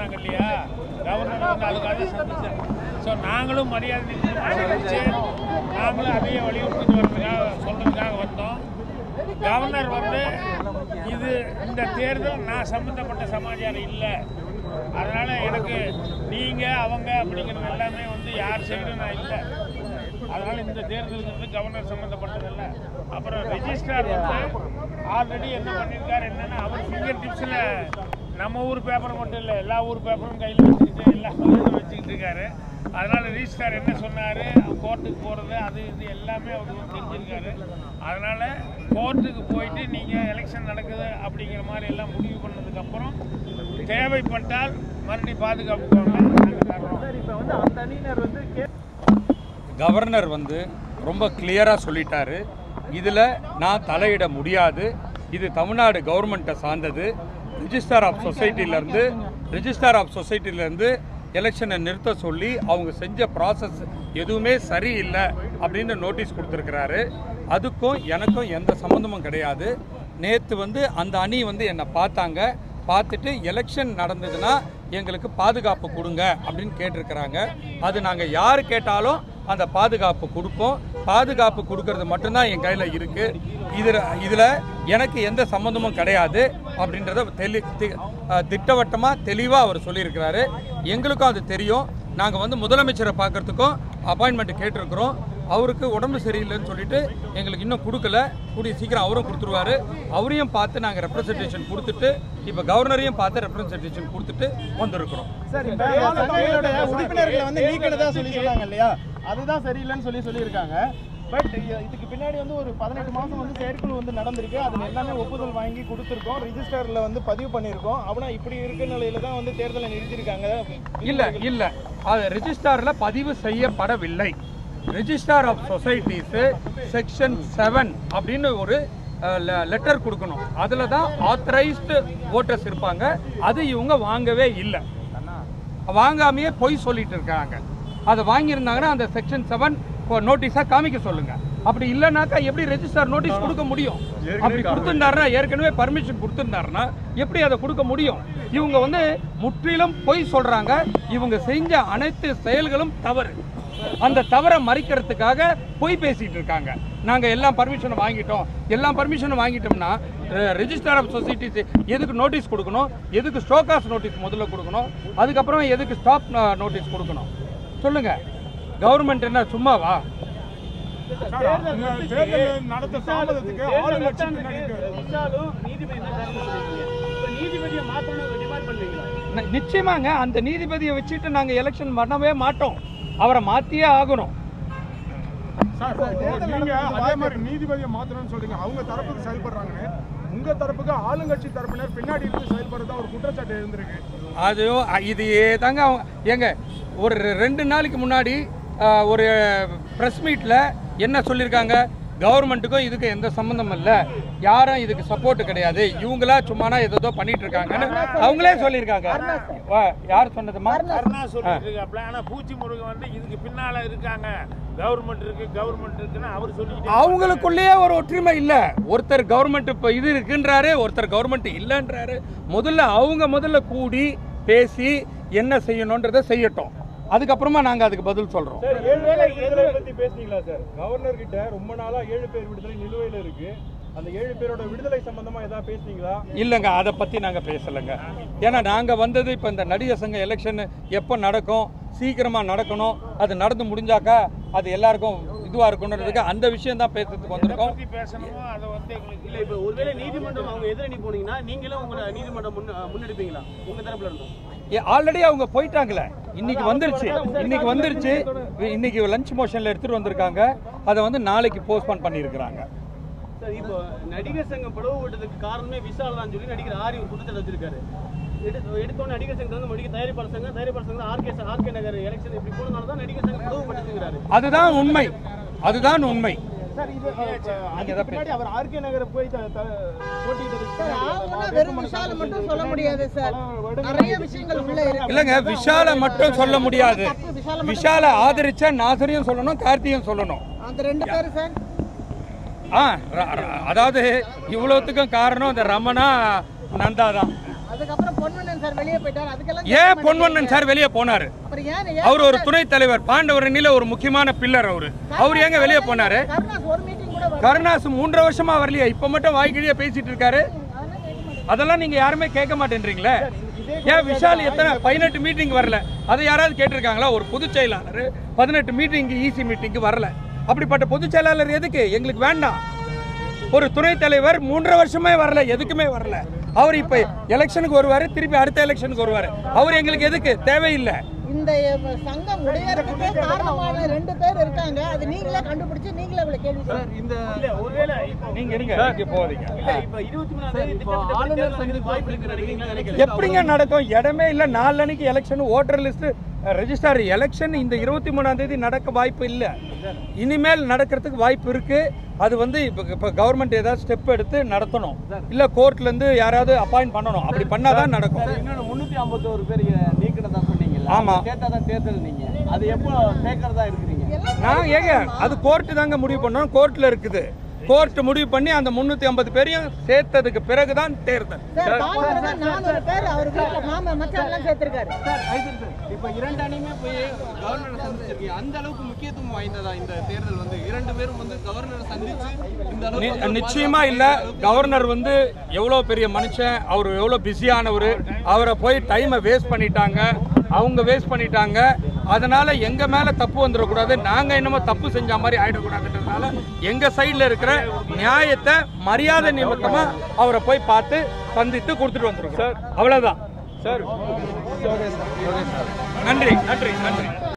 சொன்னாங்க இல்லையா கவர்னர் வந்து அதுக்காக சந்திச்சாங்க ஸோ நாங்களும் மரியாதை நிமித்தமா சந்திச்சு நாங்களும் அதையே வலியுறுத்திட்டு வர்றதுக்காக சொல்றதுக்காக வந்தோம் கவர்னர் வந்து இது இந்த தேர்தல் நான் சம்மந்தப்பட்ட சமாச்சாரம் இல்லை அதனால எனக்கு நீங்க அவங்க அப்படிங்கிறது எல்லாமே வந்து யார் சைடும் நான் இல்லை அதனால இந்த தேர்தலுங்கிறது கவர்னர் சம்மந்தப்பட்டதில்ல அப்புறம் ரெஜிஸ்ட்ரார் வந்து ஆல்ரெடி என்ன பண்ணியிருக்காரு என்னன்னா அவர் ஃபிங்கர் டிப்ஸில் நம்ம ஊர் பேப்பர் மட்டும் இல்லை எல்லா ஊர் பேப்பரும் கையில் வச்சுக்கிட்டு எல்லா கையிலும் வச்சுக்கிட்டு இருக்காரு அதனால ரிஜிஸ்ட்ரார் என்ன சொன்னார் கோர்ட்டுக்கு போகிறது அது இது எல்லாமே அவருக்கு வந்து தெரிஞ்சிருக்காரு அதனால கோர்ட்டுக்கு போயிட்டு நீங்கள் எலெக்ஷன் நடக்குது அப்படிங்கிற மாதிரி எல்லாம் முடிவு பண்ணதுக்கப்புறம் தேவைப்பட்டால் மறுபடியும் பாதுகாப்புக்கு நாங்கள் தர்றோம் சார் இப்போ வந்து அந்த அணியினர் வந்து கே கவர்னர் வந்து ரொம்ப கிளியராக சொல்லிட்டாரு இதில் நான் தலையிட முடியாது இது தமிழ்நாடு கவர்மெண்ட்டை சார்ந்தது ரிஜிஸ்டார் ஆஃப் சொசைட்டிலேருந்து ரிஜிஸ்டார் ஆஃப் சொசைட்டிலேருந்து எலெக்ஷனை நிறுத்த சொல்லி அவங்க செஞ்ச ப்ராசஸ் எதுவுமே சரியில்லை அப்படின்னு நோட்டீஸ் கொடுத்துருக்கிறாரு அதுக்கும் எனக்கும் எந்த சம்மந்தமும் கிடையாது நேற்று வந்து அந்த அணி வந்து என்னை பார்த்தாங்க பார்த்துட்டு எலெக்ஷன் நடந்ததுன்னா எங்களுக்கு பாதுகாப்பு கொடுங்க அப்படின்னு கேட்டிருக்கிறாங்க அது நாங்கள் யார் கேட்டாலும் அந்த பாதுகாப்பு கொடுப்போம் பாதுகாப்பு கொடுக்கறது மட்டும்தான் என் கையில் இருக்குது இதில் இதில் எனக்கு எந்த சம்மந்தமும் கிடையாது அப்படின்றத தெளி தி- அஹ் திட்டவட்டமாக தெளிவாக அவர் சொல்லியிருக்கிறாரு எங்களுக்கும் அது தெரியும் நாங்கள் வந்து முதலமைச்சரை பார்க்கறதுக்கும் அப்பாயின்மெண்ட் கேட்டிருக்கிறோம் அவருக்கு உடம்பு சரியில்லைன்னு சொல்லிட்டு எங்களுக்கு இன்னும் கொடுக்கல கூடிய சீக்கிரம் அவரும் கொடுத்துருவாரு அவரையும் பார்த்து நாங்கள் ரெப்ரசன்டேஷன் கொடுத்துட்டு இப்போ கவர்னரையும் பார்த்து ரெப்ரசன்டேஷன் கொடுத்துட்டு வந்திருக்கிறோம் சார் இப்போ சங்கங்களோட உறுப்பினர்களை வந்து நீக்கினதா சொல்லி சொன்னாங்க இல்லையா அதுதான் சரியில்லைன்னு சொல்லி சொல்லியிருக்காங்க பட் இதுக்கு பின்னாடி வந்து ஒரு பதினெட்டு மாதம் வந்து செயற்குழு வந்து நடந்திருக்கு அதில் எல்லாமே ஒப்புதல் வாங்கி கொடுத்துருக்கோம் ரிஜிஸ்டரில் வந்து பதிவு பண்ணியிருக்கோம் அப்படின்னா இப்படி இருக்க நிலையில தான் வந்து தேர்தலை நிறுத்தியிருக்காங்க இல்ல இல்ல அது ரெஜிஸ்டார்ல பதிவு செய்யப்படவில்லை registrar of societies section seven அப்படின்னு ஒரு லெட்டர் கொடுக்கணும் அதுல தான் ஆத்தரைஸ்டு ஓட்டர்ஸ் இருப்பாங்க அது இவங்க வாங்கவே இல்லை வாங்காமையே பொய் சொல்லிட்டு இருக்காங்க அதை வாங்கியிருந்தாங்கன்னா அந்த செக்ஷன் செவன் நோட்டீஸா காமிக்க சொல்லுங்க அப்படி இல்லைனாக்கா எப்படி ரெஜிஸ்டர் நோட்டீஸ் கொடுக்க முடியும் அப்படி கொடுத்துருந்தாருன்னா ஏற்கனவே பர்மிஷன் கொடுத்துருந்தாருன்னா எப்படி அதை கொடுக்க முடியும் இவங்க வந்து முற்றிலும் பொய் சொல்றாங்க இவங்க செஞ்ச அனைத்து செயல்களும் தவறு அந்த தவறை மறைக்கிறதுக்காக பொய் பேசிட்டு இருக்காங்க நாங்க எல்லாம் பர்மிஷன் வாங்கிட்டோம் எல்லாம் பர்மிஷன் வாங்கிட்டோம்னா ரெஜிஸ்டர் ஆஃப் சொசைட்டிஸ் எதுக்கு நோட்டீஸ் கொடுக்கணும் எதுக்கு ஸ்டோகாஸ் நோட்டீஸ் முதல்ல கொடுக்கணும் அதுக்கப்புறம் எதுக்கு ஸ்டாப் நோட்டீஸ் கொடுக்கணும் சொல்லுங்க கவர்மெண்ட் என்ன சும்மாவா நடத்த தாமதத்துக்கு ஆளுங்கட்சி பின்னாடி இருக்கு. விஷாலும் நீதிபதி தான் காரணம் சொல்லியிருக்கீங்க இப்போ நீதிபதியை மாற்றணும் டிமாண்ட் பண்ணுவீங்களா ந- நிச்சயமாங்க அந்த நீதிபதியை வச்சுட்டு நாங்க எலெக்ஷன் பண்ணவே மாட்டோம் அவரை மாத்தியே ஆகணும் சார் நீங்க அதே மாதிரி நீதிபதியை மாத்தணும்னு சொல்றீங்க அவங்க தரப்புக்கு செயல்படுறாங்கன்னு உங்க தரப்புக்கு ஆளுங்கட்சி தரப்பினர் பின்னாடி இருந்து செயல்படுறதா ஒரு குற்றச்சாட்டு இருந்திருக்கு அது இது தாங்க அவங்க ஏங்க ஒரு ரெண்டு நாளைக்கு முன்னாடி ஆஹ், ஒரு ப்ரெஸ் மீட்டில் என்ன சொல்லியிருக்காங்க கவர்மெண்ட்டுக்கும் இதுக்கு எந்த சம்மந்தம் இல்லை யாரும் இதுக்கு சப்போர்ட் கிடையாது இவங்களா சும்மானா ஏதோ பண்ணிட்டு இருக்காங்கன்னு அவங்களே சொல்லியிருக்காங்க வா, யார் சொன்னதுமா கருணா சொல்லிட்டு இருக்காப்ல ஆனா பூச்சி முருகன் வந்து இதுக்கு பின்னால இருக்காங்க கவர்மெண்ட் இருக்கு கவர்மெண்ட் இருக்குன்னு அவர் சொல்லிக்கிட்டே அவங்களுக்குள்ளேயே ஒரு ஒற்றுமை இல்ல ஒருத்தர் கவர்மெண்ட் இப்ப இது இருக்குன்றாரு ஒருத்தர் கவர்மெண்ட் இல்லைன்றாரு முதல்ல அவங்க முதல்ல கூடி பேசி என்ன செய்யணுன்றதை செய்யட்டும் அதுக்கப்புறமா நாங்க அதுக்கு பதில் சொல்றோம் சார் ஏழு பேர் விடுதலை பத்தி பேசுனீங்களா சார் கவர்னர் கிட்ட ரொம்ப நாளா ஏழு பேர் விடுதலை நிலுவையில இருக்கு அந்த ஏழு பேரோட விடுதலை சம்பந்தமா ஏதாவது பேசுனீங்களா இல்லைங்க அதை பற்றி நாங்கள் பேசலைங்க ஏன்னா நாங்கள் வந்தது இப்போ இந்த நடிகர் சங்க எலெக்ஷன் எப்போ நடக்கும் சீக்கிரமாக நடக்கணும் அது நடந்து முடிஞ்சாக்கா அது எல்லாருக்கும் இதுவாக இருக்கணுன்றதுக்கு அந்த விஷயம் தான் பேசுறதுக்கு வந்திருக்கோம் பத்தி பேசணுமோ அதை வந்து எங்களுக்கு இல்ல இப்போ ஒருவேளை நீதிமன்றம் அவங்க எதிரணி போனீங்கன்னா நீங்களும் உங்க நீதிமன்றம் முன் முன்னெடுப்பீங்களா உங்க தரப்புல இருந்தும் ஆல்ரெடி அவங்க போயிட்டாங்களே இன்னைக்கு வந்துருச்சு இன்னைக்கு வந்துருச்சு இன்னைக்கு லஞ்ச் மோஷன்ல எடுத்துட்டு வந்திருக்காங்க அதை வந்து நாளைக்கு போஸ்ட்போன் பண்ணியிருக்கிறாங்க சார் இப்போ நடிகர் சங்கம் பிளவு விட்டதுக்கு காரணமே விஷால் தான் சொல்லி நடிகர் ஆரி ஒரு குற்றச்சாட்டு வச்சிருக்காரு எடுத்து எடுத்தோன்னே நடிகர் சங்கம் வந்து நடிகர் தயாரிப்பாளர் சங்கம் தயாரிப்பாளர் சங்கம் ஆர்கே ஆர்கே நகர் எலெக்ஷன் இப்படி போனதுனால தான் நடிகர் சங்கம் பிளவு பட்டுங்கிறாரு அதுதான் உண்மை அதுதான் உண்மை சார் இது அதுக்கு பின்னாடி அவர் ஆர்கே நகரை போய் த- த- போட்டியிட்டதுக்கு ஆகும்னா வெறும் விஷால மட்டும் சொல்ல முடியாது சார் நிறைய விஷயங்கள் உள்ள இருக்கு இல்லைங்க விஷாலை மட்டும் சொல்ல முடியாது தப்பு, விஷாலை மட்டும் விஷாலை ஆதரிச்ச நாசரியும் சொல்லணும் கார்த்தியும் சொல்லணும் அந்த ரெண்டு பேரும் சார் ஆ ர- ர- அதாவது இவ்வளோத்துக்கும் காரணம் இந்த ரமணா நந்தா தான் அதுக்கப்புறம் பொன்வண்ணன் சார் வெளியே போயிட்டார் அதுக்கெல்லாம் ஏன் கேட்க பொன்வண்ணன் மாட்டேங்கிறீங்க. சார் வெளியே போனாரு அப்புறம் ஏன் ஏன் அவர் ஒரு துணைத் தலைவர் பாண்டவரணியில ஒரு முக்கியமான பில்லர் அவரு அவர் ஏங்க வெளியே போனாரு கருணாஸ் ஒரு மீட்டிங் கூட வரல. கருணாஸ் மூன்றரை வருஷமா வரலையே இப்ப மட்டும் வாய்க்கிழியா பேசிட்டு இருக்காரு அதெல்லாம் கேட்க மாட்டேங்கிறீங்க. அதெல்லாம் நீங்க யாருமே கேட்க மாட்டேன்றீங்களே ஏன் விஷால் எத்தனை பதினெட்டு மீட்டிங் வரல அதை யாராவது கேட்டிருக்காங்களா ஒரு பொதுச் செயலாளர் பதினெட்டு மீட்டிங் ஈசி மீட்டிங்க்கு வரல அப்படிப்பட்ட பொதுச் செயலாளர் எதுக்கு எங்களுக்கு வேண்டாம் ஒரு துணைத் தலைவர் மூன்றரை வருஷமே வரல எதுக்குமே வரல அவர் இப்ப எலெக்ஷனுக்கு வருவாரு திருப்பி அடுத்த எலெக்ஷனுக்கு வருவாரு அவர் எங்களுக்கு எதுக்கு தேவையில்லை இந்த அஹ், சங்கம் உடையறதுக்கே காரணமான ரெண்டு பேர் இருக்காங்க அது நீங்களே கண்டுபிடிச்சு நீங்களே இவ்வளவு கேள்வி கேட்கணும். இல்ல ஒருவேளை இப்போ நீங்க இருங்க இங்க போவீங்க இல்ல, இப்போ இருபத்தி மூணாம் தேதி திட்டமிட்ட தேர்தல் நடக்கிறதுக்கு வாய்ப்பு இருக்குன்னு நினைக்கிறீங்களா? நினைக்கல. எப்படிங்க நடக்கும் இடமே இல்ல நாலனைக்கு election voter list register election இந்த இருபத்தி மூணாம் தேதி நடக்க வாய்ப்பு இல்ல இனிமேல் நடக்கிறதுக்கு வாய்ப்பு இருக்கு அது வந்து இப்ப இப்ப கவர்மெண்ட் ஏதாவது ஸ்டெப் எடுத்து நடத்தணும் இல்ல கோர்ட்ல இருந்து யாராவது அப்பாயிண்ட் பண்ணணும் அப்படி பண்ணாதான் நடக்கும் இன்னொன்று முந்நூற்றி ஐம்பத்தோரு பேர் நீக்கினதா சொன்னீங்கல்ல ஆமா. சேர்த்தா தான் தேர்தல் நீங்க அது எப்போ சேர்க்கறதா இருக்கிறீங்க நான் ஏங்க அது கோர்ட்டு தாங்க முடிவு பண்ணணும் கோர்ட்ல இருக்குது கோர்ட் முடிவு பண்ணி அந்த முன்னூத்தி ஐம்பது பேரையும் சேர்த்ததுக்கு பிறகுதான் தேர்தல் சார் காங்கிரஸ் நானூறு பேர் அவர் வீட்டுல மாமா மச்சான் எல்லாம் சேர்த்திருக்காரு சார் ஐசன் சார் இப்போ இரண்டு அணியுமே போய் கவர்னரை சந்திச்சிருக்கீங்க அந்த அளவுக்கு முக்கியத்துவம் வாய்ந்ததா இந்த தேர்தல் வந்து இரண்டு பேரும் வந்து கவர்னரை சந்திச்சு இந்த நி- அளவுக்கு வந்து நிச்சயமா இல்ல கவர்னர் வந்து எவ்வளவு பெரிய மனுஷன் அவர் எவ்வளவு பிஸியானவர் அவரை போய் டைமை வேஸ்ட் பண்ணிட்டாங்க அவங்க வேஸ்ட் பண்ணிட்டாங்க அதனால எங்க மேல தப்பு வந்துடக்கூடாது நாங்க என்னமோ தப்பு செஞ்ச மாதிரி ஆயிடக்கூடாதுன்றதுனால எங்க சைடுல இருக்கிற நியாயத்தை மரியாதை நிமித்தமா அவரை போய் பார்த்து சந்தித்து கொடுத்துட்டு வந்துருக்கோம் அவ்வளவுதான் சார் நன்றி நன்றி நன்றி